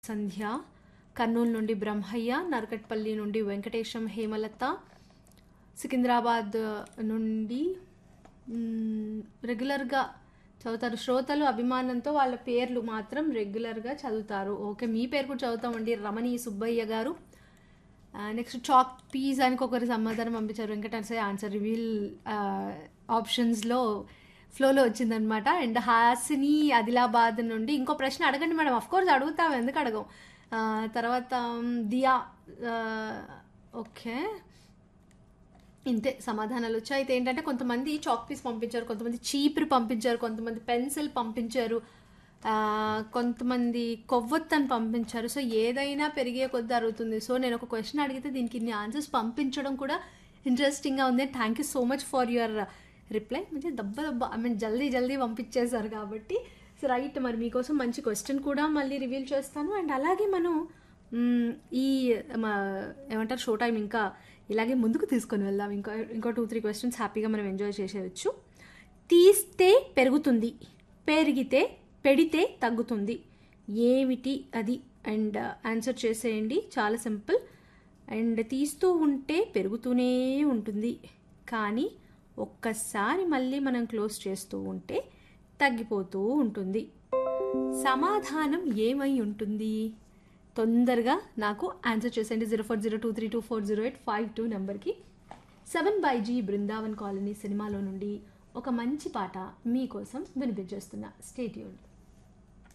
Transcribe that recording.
సంధ్య కర్నూలు నుండి బ్రహ్మయ్య నరకట్పల్లి నుండి వెంకటేశం హేమలత సికింద్రాబాద్ నుండి మ్, రెగ్యులర్గా చదువుతారు శ్రోతలు అభిమానంతో వాళ్ళ పేర్లు మాత్రం రెగ్యులర్గా చదువుతారు ఓకే మీ పేరు కూడా చదువుతామండి రమణి సుబ్బయ్య గారు నెక్స్ట్ చాక్ పీస్ అని ఒకరి సమాధానం పంపించారు వెంకటేశ్వర ఆన్సర్ రివీల్ ఆప్షన్స్లో ఫ్లోలో వచ్చిందనమాట అండ్ హాసిని ఆదిలాబాద్ నుండి ఇంకో ప్రశ్న అడగండి మేడం అఫ్ కోర్స్ అడుగుతాం ఎందుకు అడగం ఆ, తర్వాత మ్, దియా ఆ, ఓకే ఇంతే సమాధానాలు వచ్చాయి అయితే ఏంటంటే కొంతమంది చాక్ పీస్ పంపించారు కొంతమంది చీపురు పంపించారు కొంతమంది పెన్సిల్ పంపించారు ఆ, కొంతమంది కొవ్వొత్తని పంపించారు సో ఏదైనా పెరిగే కొద్ది అరుగుతుంది సో నేను ఒక క్వశ్చన్ అడిగితే దీనికి ఇన్ని ఆన్సర్స్ పంపించడం కూడా ఇంట్రెస్టింగ్గా ఉంది thank you so much for your reply మంచి దెబ్బ దెబ్బ ఐ మీన్ జల్దీ జల్దీ పంపించేశారు కాబట్టి సో రైట్ మరి మీకోసం మంచి క్వశ్చన్ కూడా మళ్ళీ రివీల్ చేస్తాను అండ్ అలాగే మనం మ్, ఈ మా ఏమంటారు షో టైం ఇంకా ఇలాగే ముందుకు తీసుకొని వెళ్దాం ఇంకా ఇంకో టూ త్రీ క్వశ్చన్స్ హ్యాపీగా మనం ఎంజాయ్ చేసేయచ్చు తీస్తే పెరుగుతుంది పెరిగితే పెడితే తగ్గుతుంది ఏమిటి అది అండ్ ఆన్సర్ చేసేయండి చాలా సింపుల్ అండ్ తీస్తూ ఉంటే పెరుగుతూనే ఉంటుంది కానీ ఒక్కసారి మళ్ళీ మనం క్లోజ్ చేస్తూ ఉంటే తగ్గిపోతూ ఉంటుంది సమాధానం ఏమై ఉంటుంది తొందరగా నాకు ఆన్సర్ చేసేయండి zero four zero two three two four zero eight five two నెంబర్కి seven by G Brindavan colony సినిమాలో నుండి ఒక మంచి పాట మీకోసం వినిపించేస్తున్నా స్టేట్యూన్